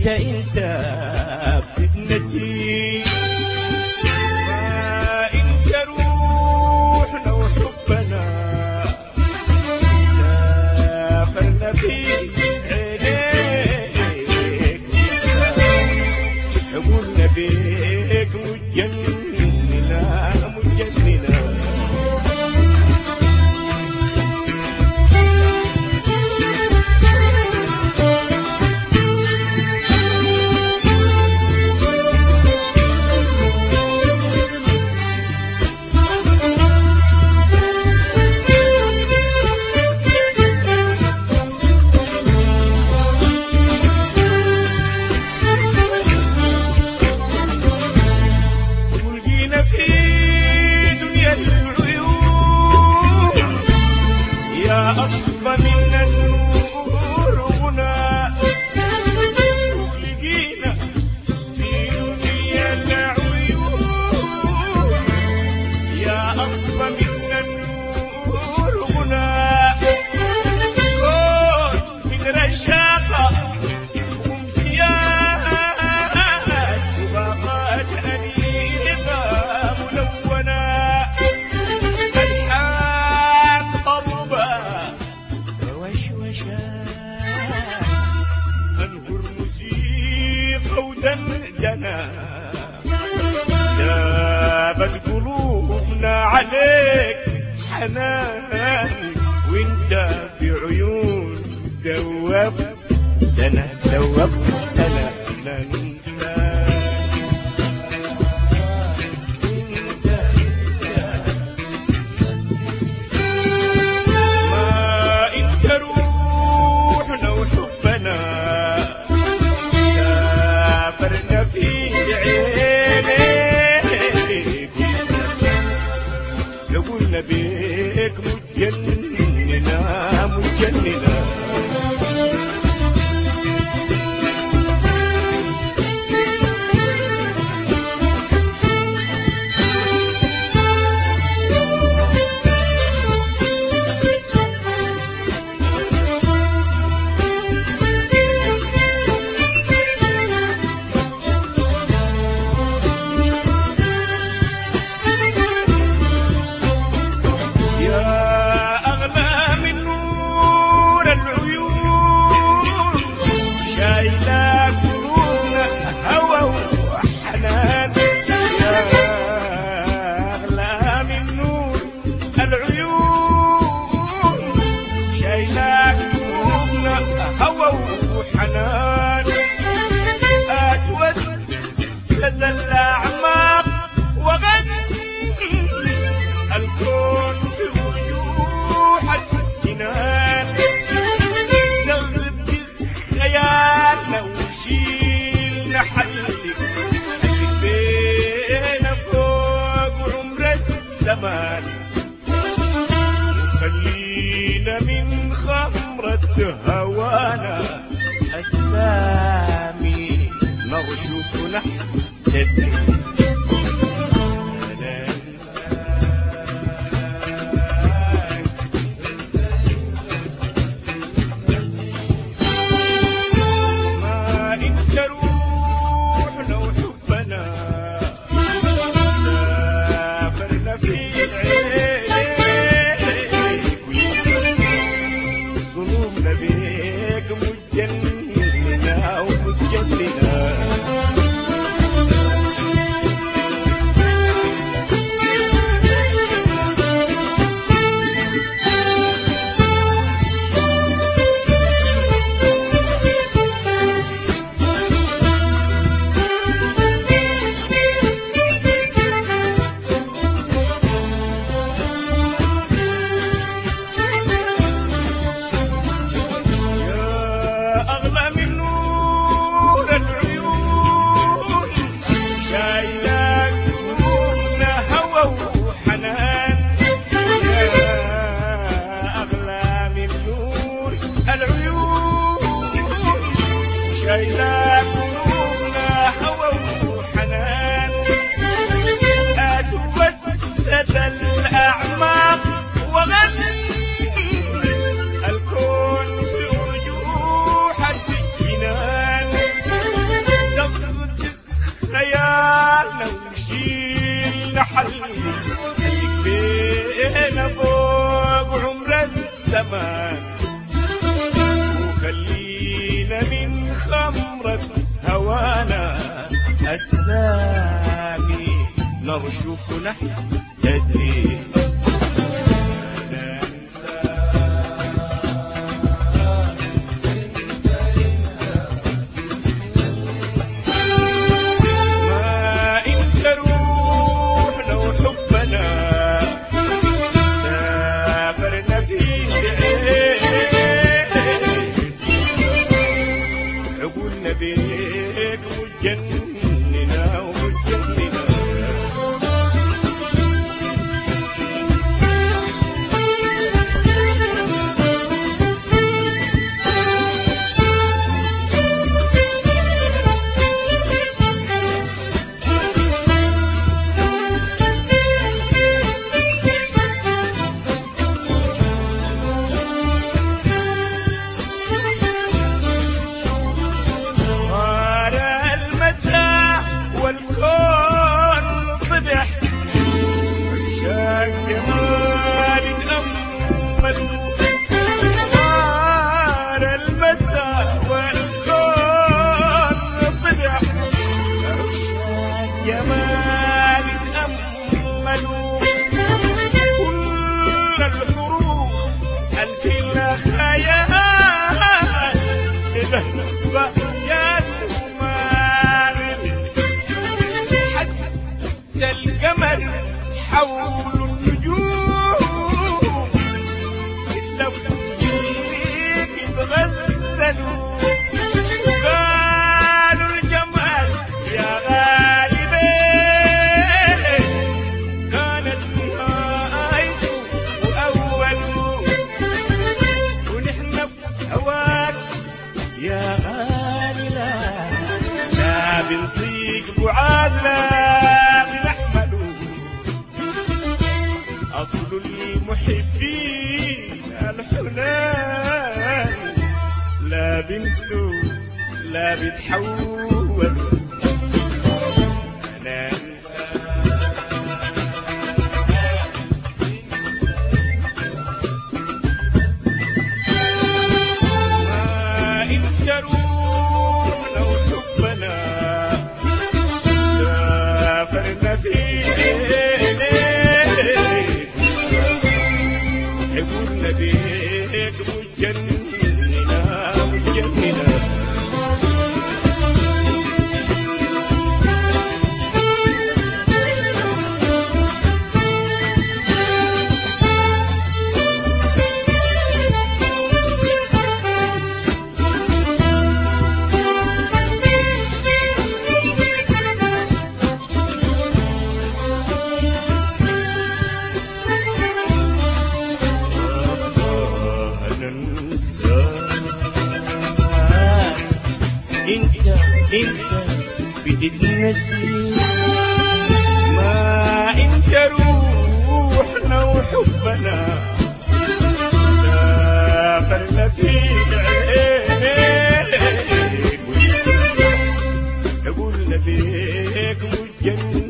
انت انت بتتنسي ما انت روحنا وحبنا سافرنا في عينيك حبولنا بيك مجننا مجننا ولقينا في دنيا العيون يا أصفى من النور غنى ولقينا في دنيا العيون يا أصفى من النور غنى كون من رشاقة ومزيان وباقات أنيقة ملونة ألحان طربة ووشوشات أنهر موسيقى ودندنة جابت قلوبنا عليك حنان وانت في عيون دوبتنا دوبتنا لا ننساك انت ما انت روحنا وحبنا سافرنا في عينيك لو قلنا بيك مجننا مجننا يا أغلى من نور العيون شايلة قلوبنا هوى وحنان يا أغلى من نور العيون شايلة قلوبنا هوى وحنان أتوسد الأعماق وغني الكون في وجوه الجنان زغد خيالنا وشيل حلك بينا فوق عمر الزمان وخلينا من خمرة هوانا السامي نرشف نحتسب لا ما انت روحنا وحبنا سافرنا في عينيك قلوبنا بيك مجننا ومجننا الزمان وخلينا من خمرة هوانا السامي نرشف نحتزي ما انت روحنا وحبنا سافرنا فيه عقولنا بيك متجننا ومتجننا صار المساء والكون صبح عشاق جمال تأمل صار المساء والكون صبح عشاق جمال تأمل كل الحروف ألف الخيال لذهب يا المال حتى القمر حول النجوم لو فيك يتغزلوا قالوا الجمال يا غالبين كانت نهايته وأوله ونحن في هواك يا غالي لا لا بنطيق بعاد لا بنحمله أصل المحبين الحنان لا بنسوا لا بتحول أنا أنسى ما انت روحنا وحبنا سافرنا فيه عقولنا بيك متجننا متجننا انت انت بتتنسي ما انت روحنا وحبنا سافرنا في عينيك قلنا بيك متجنن